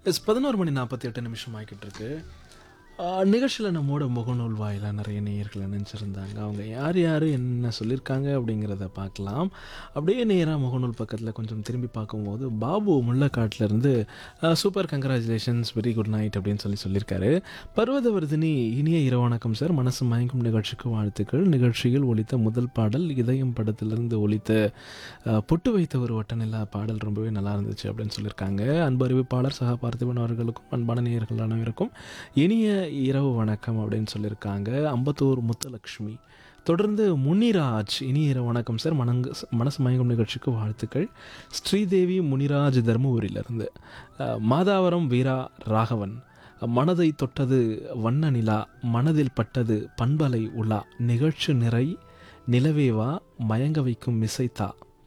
S பதினோரு மணி நாற்பத்தி எட்டு நிமிஷம் ஆகிக்கிட்டு இருக்கு நிகழ்ச்சியில் நம்மோட முகநூல் வாயிலாக நிறைய நேயர்கள் நினச்சிருந்தாங்க அவங்க யார் யார் என்ன சொல்லியிருக்காங்க அப்படிங்கிறத பார்க்கலாம் அப்படியே நேராக முகநூல் பக்கத்தில் கொஞ்சம் திரும்பி பார்க்கும்போது பாபு முள்ளக்காட்டிலேருந்து super congratulations very good night அப்படின்னு சொல்லி சொல்லியிருக்காரு பர்வதவர்தினி இனிய இரவு வணக்கம் சார் மனசு மயங்கும் நிகழ்ச்சிக்கு வாழ்த்துக்கள் நிகழ்ச்சியில் ஒலித்த முதல் பாடல் இதயம் படத்திலிருந்து ஒலித்த அஹ், பொட்டு வைத்த ஒரு வட்டநிலா பாடல் ரொம்பவே நல்லா இருந்துச்சு அப்படின்னு சொல்லியிருக்காங்க அன்பு அறிவிப்பாளர் சகா பார்த்திபன் அவர்களுக்கும் அன்பான நேயர்கள் அனைவருக்கும் இனிய இரவு வணக்கம் அப்படின்னு சொல்லியிருக்காங்க அம்பத்தூர் முத்துலக்ஷ்மி தொடர்ந்து முனிராஜ் இனிய இரவு வணக்கம் சார் மனங்கு மனசு மயங்கும் நிகழ்ச்சிக்கு வாழ்த்துக்கள் ஸ்ரீதேவி முனிராஜ் தருமபுரியிலிருந்து அஹ், மாதாவரம் வீரா ராகவன் மனதை தொட்டது வண்ண நிலா மனதில் பட்டது பண்பலை உலா நிகழ்ச்சி நிறை நிலவேவா மயங்க வைக்கும் மிசைத்தா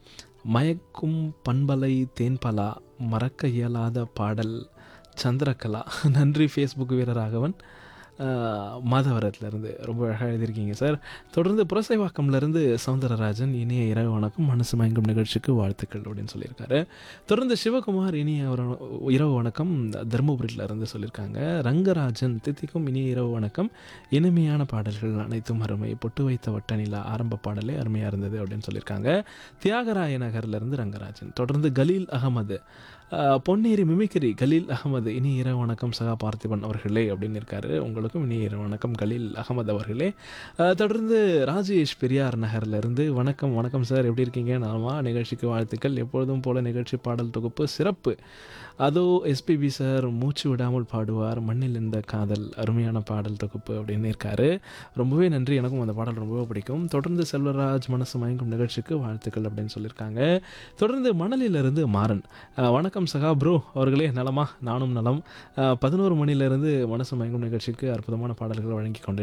மயக்கும் பண்பலை தேன்பலா மறக்க இயலாத பாடல் சந்திரகலா நன்றி ஃபேஸ்புக் வீரராகவன் ஆஹ், மாதவரத்துலேருந்து ரொம்ப அழகாக எழுதியிருக்கீங்க சார் தொடர்ந்து புரசைவாக்கம்லேருந்து சவுந்தரராஜன் இனிய இரவு வணக்கம் மனசு மயங்கும் நிகழ்ச்சிக்கு வாழ்த்துக்கள் அப்படின்னு சொல்லியிருக்காரு தொடர்ந்து சிவகுமார் இனிய ஒரு இரவு வணக்கம் தருமபுரியில இருந்து சொல்லியிருக்காங்க ரங்கராஜன் தித்திக்கும் இனிய இரவு வணக்கம் இனிமையான பாடல்கள் அனைத்தும் அருமை பொட்டு வைத்த வட்டநிலா ஆரம்ப பாடலே அருமையாக இருந்தது அப்படின்னு சொல்லியிருக்காங்க தியாகராய நகர்லேருந்து ரங்கராஜன் தொடர்ந்து கலீல் அகமது ஆஹ், பொன்னேரி மிமிக்ரி கலீல் அகமது இனி இரவு வணக்கம் சகா பார்த்திபன் அவர்களே அப்படின்னு இருக்காரு உங்களுக்கும் இனி இரவு வணக்கம் கலீல் அகமது அவர்களே ஆஹ், தொடர்ந்து ராஜேஷ் பெரியார் நகர்லேருந்து வணக்கம் வணக்கம் சார் எப்படி இருக்கீங்க நாமா நிகழ்ச்சிக்கு வாழ்த்துக்கள் எப்பொழுதும் போல நிகழ்ச்சி பாடல் தொகுப்பு சிறப்பு அதோ எஸ்பிபி சார் மூச்சு விடாமல் பாடுவார் மண்ணில் இந்த காதல் அருமையான பாடல் தொகுப்பு அப்படின்னு இருக்காரு ரொம்பவே நன்றி எனக்கும் அந்த பாடல் ரொம்பவே பிடிக்கும் தொடர்ந்து செல்வராஜ் மனசு மயங்கும் நிகழ்ச்சிக்கு வாழ்த்துக்கள் அப்படின்னு சொல்லியிருக்காங்க தொடர்ந்து மணலிலிருந்து மாறன் அஹ், வணக்கம் சகா ப்ரோ அவர்களே நலமா நானும் நலம் பதினோரு மணிலேருந்து மனசு மயங்கும் நிகழ்ச்சிக்கு அற்புதமான பாடல்கள் வழங்கி கொண்டு